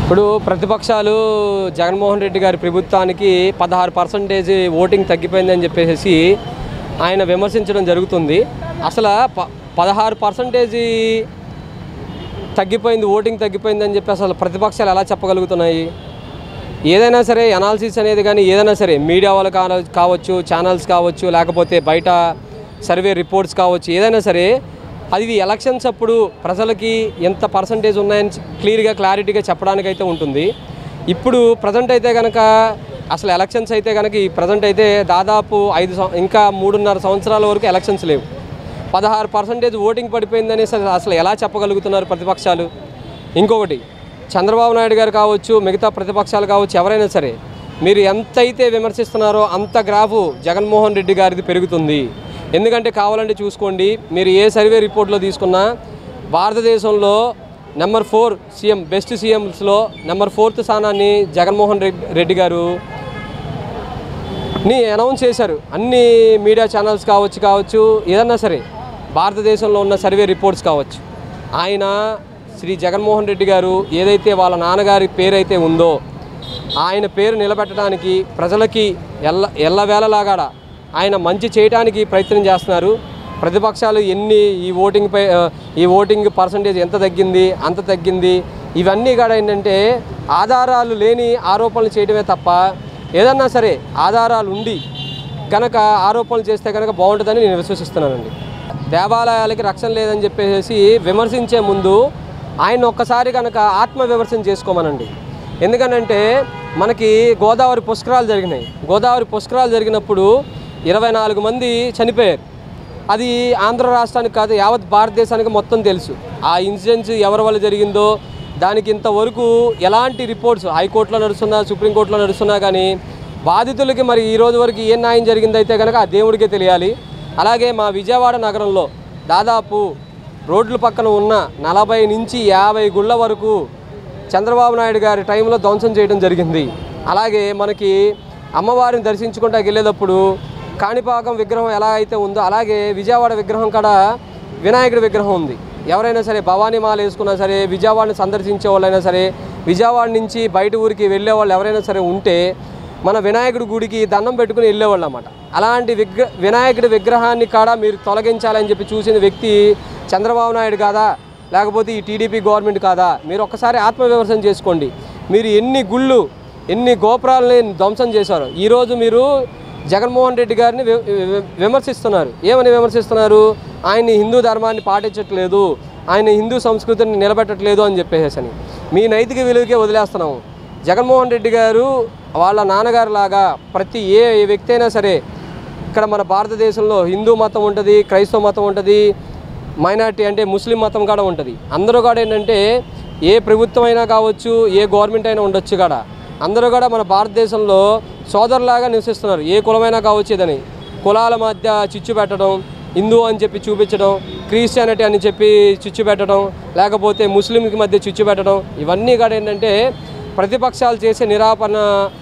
ఇప్పుడు ప్రతిపక్షాలు జగన్మోహన్ రెడ్డి గారి ప్రభుత్వానికి పదహారు పర్సంటేజ్ ఓటింగ్ తగ్గిపోయిందని చెప్పేసి ఆయన విమర్శించడం జరుగుతుంది అసలు ప పదహారు పర్సంటేజీ తగ్గిపోయింది ఓటింగ్ తగ్గిపోయిందని చెప్పి అసలు ప్రతిపక్షాలు ఎలా చెప్పగలుగుతున్నాయి ఏదైనా సరే అనాలిసిస్ అనేది కానీ ఏదైనా సరే మీడియా వాళ్ళు కావ- కావచ్చు ఛానల్స్ కావచ్చు లేకపోతే బయట సర్వే రిపోర్ట్స్ కావచ్చు ఏదైనా సరే అది ఎలక్షన్స్ అప్పుడు ప్రజలకి ఎంత పర్సంటేజ్ ఉన్నాయని క్లియర్గా క్లారిటీగా చెప్పడానికైతే ఉంటుంది ఇప్పుడు ప్రజెంట్ అయితే కనుక అసలు ఎలక్షన్స్ అయితే కనుక ఈ ప్రజెంట్ అయితే దాదాపు ఐదు సం- ఇంకా మూడున్నర సంవత్సరాల వరకు ఎలక్షన్స్ లేవు పదహారు పర్సెంటేజ్ ఓటింగ్ పడిపోయిందని అసలు అసలు ఎలా చెప్పగలుగుతున్నారు ప్రతిపక్షాలు ఇంకొకటి చంద్రబాబు నాయుడు గారు కావచ్చు మిగతా ప్రతిపక్షాలు కావచ్చు ఎవరైనా సరే మీరు ఎంతైతే విమర్శిస్తున్నారో అంత గ్రాఫు జగన్మోహన్ రెడ్డి గారిది పెరుగుతుంది ఎందుకంటే కావాలంటే చూసుకోండి మీరు ఏ సర్వే రిపోర్ట్లో తీసుకున్నా భారతదేశంలో నెంబర్ ఫోర్ సీఎం బెస్ట్ సీఎంస్లో నెంబర్ ఫోర్త్ స్థానాన్ని జగన్మోహన్ రెడ్డి రెడ్డి గారు ని అనౌన్స్ చేశారు అన్ని మీడియా ఛానల్స్ కావచ్చు కావచ్చు ఏదన్నా సరే భారతదేశంలో ఉన్న సర్వే రిపోర్ట్స్ కావచ్చు ఆయన శ్రీ జగన్మోహన్ రెడ్డి గారు ఏదైతే వాళ్ళ నాన్నగారి పేరైతే ఉందో ఆయన పేరు నిలబెట్టడానికి ప్రజలకి ఎల్ల ఎల్లవేళలాగాడ ఆయన మంచి చేయడానికి ప్రయత్నం చేస్తున్నారు ప్రతిపక్షాలు ఎన్ని ఈ ఓటింగ్ పై ఆ, ఈ ఓటింగ్ పర్సంటేజ్ ఎంత తగ్గింది అంత తగ్గింది ఇవన్నీ కూడా ఏంటంటే ఆధారాలు లేని ఆరోపణలు చేయడమే తప్ప ఏదన్నా సరే ఆధారాలు ఉండి గనక ఆరోపణలు చేస్తే కనుక బాగుంటుందని నేను విశ్వసిస్తున్నానండి దేవాలయాలకి రక్షణ లేదని చెప్పేసి విమర్శించే ముందు ఆయన ఒక్కసారి కనుక ఆత్మ విమర్శన చేసుకోమనండి ఎందుకనంటే మనకి గోదావరి పుష్కరాలు జరిగినాయి గోదావరి పుష్కరాలు జరిగినప్పుడు ఇరవై నాలుగు మంది చనిపోయారు అది ఆంధ్ర రాష్ట్రానికి కాదు యావత్ భారతదేశానికి మొత్తం తెలుసు ఆ ఇన్సిడెంట్స్ ఎవరి వల్ల జరిగిందో దానికి ఇంతవరకు ఎలాంటి రిపోర్ట్స్ హైకోర్టులో నడుస్తున్నా సుప్రీంకోర్టులో నడుస్తున్నా కానీ బాధితులకి మరి ఈ రోజు వరకు ఏం న్యాయం జరిగిందైతే కనుక ఆ దేవుడికే తెలియాలి అలాగే మా విజయవాడ నగరంలో దాదాపు రోడ్ల పక్కన ఉన్న నలభై నుంచి యాభై గుళ్ళ వరకు చంద్రబాబు నాయుడు గారి టైంలో ధ్వంసం చేయడం జరిగింది అలాగే మనకి అమ్మవారిని దర్శించుకుంటా వెళ్ళేటప్పుడు కాణిపాకం విగ్రహం ఎలా అయితే ఉందో అలాగే విజయవాడ విగ్రహం కాడ వినాయకుడి విగ్రహం ఉంది ఎవరైనా సరే భవానీ మాల వేసుకున్నా సరే విజయవాడని సందర్శించే వాళ్ళైనా సరే విజయవాడ నుంచి బయట ఊరికి వెళ్ళే వాళ్ళు ఎవరైనా సరే ఉంటే మన వినాయకుడి గుడికి దండం పెట్టుకుని వెళ్ళేవాళ్ళు అన్నమాట అలాంటి విగ్ర వినాయకుడి విగ్రహాన్ని కాడ మీరు తొలగించాలని చెప్పి చూసిన వ్యక్తి చంద్రబాబు నాయుడు కాదా లేకపోతే ఈ టీడీపీ గవర్నమెంట్ కాదా మీరు ఒక్కసారి ఆత్మవిమర్శన చేసుకోండి మీరు ఎన్ని గుళ్ళు ఎన్ని గోపురాలని ధ్వంసం చేశారు ఈరోజు మీరు జగన్మోహన్ రెడ్డి గారిని వి- వి- విమర్శిస్తున్నారు ఏమని విమర్శిస్తున్నారు ఆయన హిందూ ధర్మాన్ని పాటించట్లేదు ఆయన హిందూ సంస్కృతిని నిలబెట్టట్లేదు అని చెప్పేసి అని మీ నైతిక విలువకే వదిలేస్తున్నాము జగన్మోహన్ రెడ్డి గారు వాళ్ళ నాన్నగారు లాగా ప్రతి ఏ ఏ వ్యక్తి అయినా సరే ఇక్కడ మన భారతదేశంలో హిందూ మతం ఉంటుంది క్రైస్తవ మతం ఉంటుంది మైనార్టీ అంటే ముస్లిం మతం కూడా ఉంటుంది అందరూ కూడా ఏంటంటే ఏ ప్రభుత్వం అయినా కావచ్చు ఏ గవర్నమెంట్ అయినా ఉండొచ్చు కూడా అందరూ కూడా మన భారతదేశంలో సోదరులాగా నివసిస్తున్నారు ఏ కులమైనా కావచ్చు ఇదని కులాల మధ్య చిచ్చు పెట్టడం హిందూ అని చెప్పి చూపించడం క్రిస్టియానిటీ అని చెప్పి చిచ్చు పెట్టడం లేకపోతే ముస్లింకి మధ్య చిచ్చు పెట్టడం ఇవన్నీ కూడా ఏంటంటే ప్రతిపక్షాలు చేసే నిరాపణ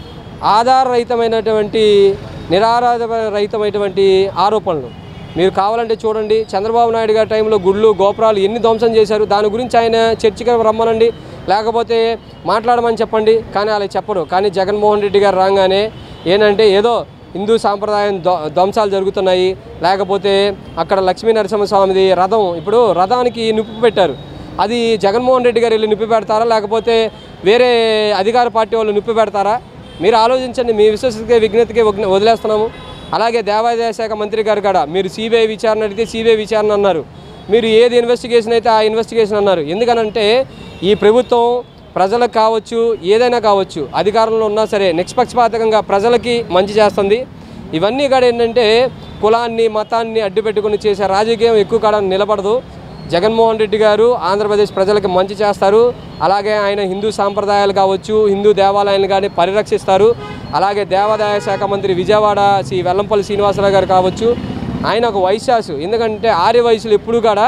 ఆధారరహితమైనటువంటి నిరాధారరహితమైనటువంటి ఆరోపణలు మీరు కావాలంటే చూడండి చంద్రబాబు నాయుడు గారి టైంలో గుళ్ళు గోపురాలు ఎన్ని ధ్వంసం చేశారు దాని గురించి ఆయన చర్చకి రమ్మనండి లేకపోతే మాట్లాడమని చెప్పండి కానీ అలా చెప్పరు కానీ జగన్మోహన్ రెడ్డి గారు రాగానే ఏంటంటే ఏదో హిందూ సాంప్రదాయం ధ్వ- ధ్వంసాలు జరుగుతున్నాయి లేకపోతే అక్కడ లక్ష్మీ నరసింహస్వామిది రథం ఇప్పుడు రథానికి నిప్పు పెట్టారు అది జగన్మోహన్ రెడ్డి గారు వెళ్ళి నిప్పి పెడతారా లేకపోతే వేరే అధికార పార్టీ వాళ్ళు నిప్పి పెడతారా మీరు ఆలోచించండి మీ విశ్వసకే విజ్ఞతకే వదిలే- వదిలేస్తున్నాము అలాగే దేవాదాయ శాఖ మంత్రి గారు కూడా మీరు సిబిఐ విచారణ అడిగితే సిబిఐ విచారణ అన్నారు మీరు ఏది ఇన్వెస్టిగేషన్ అయితే ఆ ఇన్వెస్టిగేషన్ అన్నారు ఎందుకనంటే ఈ ప్రభుత్వం ప్రజలకు కావచ్చు ఏదైనా కావచ్చు అధికారంలో ఉన్నా సరే నిష్పక్షపాతకంగా ప్రజలకి మంచి చేస్తుంది ఇవన్నీ కూడా ఏంటంటే కులాన్ని మతాన్ని అడ్డుపెట్టుకుని చేసే రాజకీయం ఎక్కువ కాలం నిలబడదు జగన్మోహన్ రెడ్డి గారు ఆంధ్రప్రదేశ్ ప్రజలకు మంచి చేస్తారు అలాగే ఆయన హిందూ సాంప్రదాయాలు కావచ్చు హిందూ దేవాలయాలను కానీ పరిరక్షిస్తారు అలాగే దేవాదాయ శాఖ మంత్రి విజయవాడ శ్రీ వెల్లంపల్లి శ్రీనివాసరావు గారు కావచ్చు ఆయన ఒక వైశ్యాసు ఎందుకంటే ఆర్య వయసులు ఎప్పుడు కూడా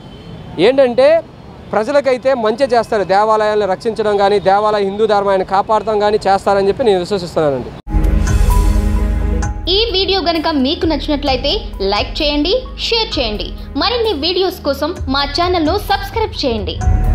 ఏంటంటే ప్రజలకైతే మంచి చేస్తారు దేవాలయాలను రక్షించడం కానీ దేవాలయ హిందూ ధర్మాన్ని కాపాడటం కానీ చేస్తారని చెప్పి నేను విశ్వసిస్తున్నానండి ఈ వీడియో గనుక మీకు నచ్చినట్లయితే లైక్ చేయండి షేర్ చేయండి మరిన్ని వీడియోస్ కోసం మా ఛానల్ను సబ్స్క్రైబ్ చేయండి